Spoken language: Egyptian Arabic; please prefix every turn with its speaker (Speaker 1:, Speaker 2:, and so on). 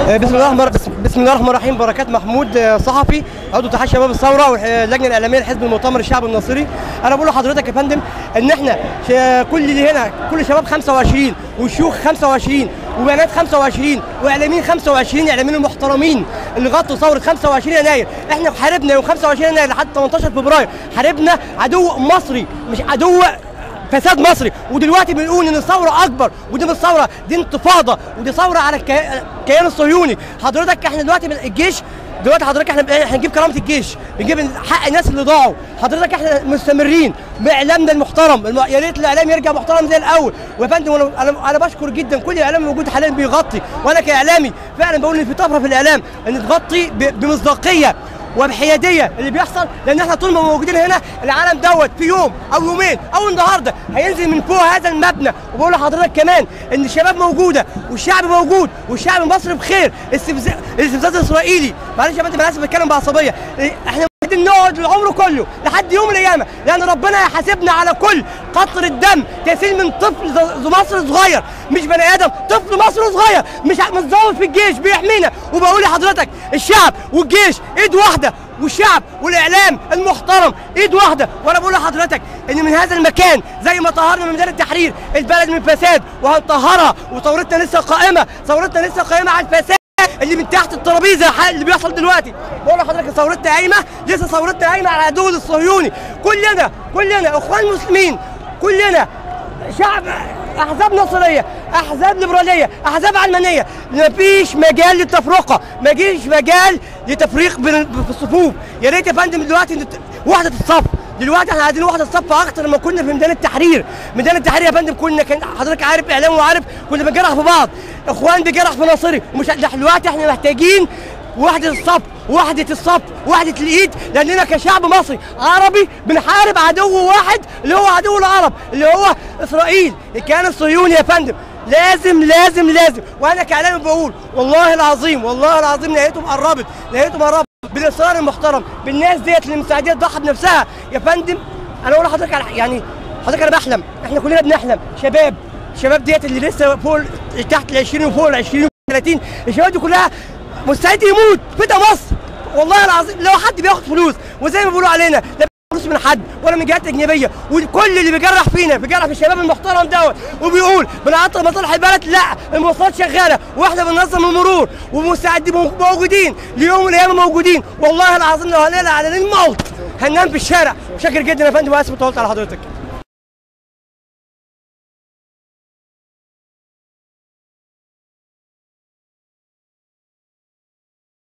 Speaker 1: بسم الله الرحمن بسم بسم الله الرحمن الرحيم بركات محمود آه، صحفي عضو اتحاد شباب الثوره واللجنه الاعلاميه لحزب المؤتمر الشعبي الناصري انا بقول لحضرتك يا فندم ان احنا ش- كل اللي هنا كل شباب 25 وشيوخ 25 وبنات 25 واعلاميين 25 اعلاميين المحترمين اللي غطوا ثوره 25 يناير احنا حاربنا يوم 25 يناير لحد 18 فبراير حاربنا عدو مصري مش عدو فساد مصري ودلوقتي بنقول ان الثوره اكبر ودي مش ثوره دي انتفاضه ودي ثوره على الكي- الكيان الصهيوني حضرتك احنا دلوقتي من الجيش دلوقتي حضرتك احنا احنا هنجيب كرامه الجيش بنجيب حق الناس اللي ضاعوا حضرتك احنا مستمرين باعلامنا المحترم الم- يا ريت الاعلام يرجع محترم زي الاول ويا فندم انا انا أنا بشكر جدا كل الاعلام موجود حاليا بيغطي وانا كاعلامي فعلا بقول ان في طفره في الاعلام ان تغطي ب- بمصداقيه وبحياديه اللي بيحصل لان احنا طول ما موجودين هنا العالم دوت في يوم او يومين او النهارده هينزل من فوق هذا المبنى وبقول لحضرتك كمان ان الشباب موجوده والشعب موجود والشعب المصري بخير استفزاز الاستفزاز الاسرائيلي معلش يا فندم انا اسف بتكلم بعصبيه احنا محتاجين نقعد العمر كله لحد يوم القيامه لان ربنا هيحاسبنا على كل قطره دم تسيل من طفل ز- مصري صغير مش بني ادم طفل مصري صغير مش ع- متزوج في الجيش بيحمينا وبقول لحضرتك الشعب والجيش ايد واحده والشعب والاعلام المحترم ايد واحده وانا بقول لحضرتك ان من هذا المكان زي ما طهرنا من ميدان التحرير البلد من فساد وهنطهرها وثورتنا لسه قائمه ثورتنا لسه قائمه على الفساد اللي من تحت الترابيزه الحال اللي بيحصل دلوقتي بقول لحضرتك ثورتنا قايمه لسه ثورتنا قايمه على عدو الصهيوني كلنا كلنا اخوان مسلمين كلنا شعب احزاب نصريه احزاب ليبراليه احزاب علمانيه مفيش مجال للتفرقه مفيش مجال لتفريق بين في الصفوف يا ريت يا فندم دلوقتي نت- وحده الصف دلوقتي احنا عايزين وحده الصف اكتر لما كنا في ميدان التحرير ميدان التحرير يا فندم كنا كان حضرتك عارف اعلام وعارف كنا بنجرح في بعض اخوان بيجرح في ناصري ومش دلوقتي احنا محتاجين وحدة الصف وحدة الصف وحدة الإيد لأننا كشعب مصري عربي بنحارب عدو واحد اللي هو عدو العرب اللي هو إسرائيل الكيان الصهيوني يا فندم لازم لازم لازم وأنا كإعلامي بقول والله العظيم والله العظيم نهايتهم قربت نهايتهم قربت بالإصرار المحترم بالناس ديت اللي مستعدة تضحي بنفسها يا فندم أنا أقول لحضرتك على يعني حضرتك أنا بحلم إحنا كلنا بنحلم شباب الشباب ديت اللي لسه فوق ال- تحت ال 20 وفوق ال 20 و 30 الشباب دي كلها مستعد يموت فدا مصر والله العظيم لو حد بياخد فلوس وزي ما بيقولوا علينا لا بياخد فلوس من حد ولا من جهات اجنبيه وكل اللي بيجرح فينا بيجرح في الشباب المحترم دوت وبيقول بنعطل مصالح البلد لا المواصلات شغاله واحنا بننظم المرور ومستعدين موجودين ليوم من الايام موجودين والله العظيم لو هنقلع على الموت هننام في الشارع شاكر جدا يا فندم واسف طولت على حضرتك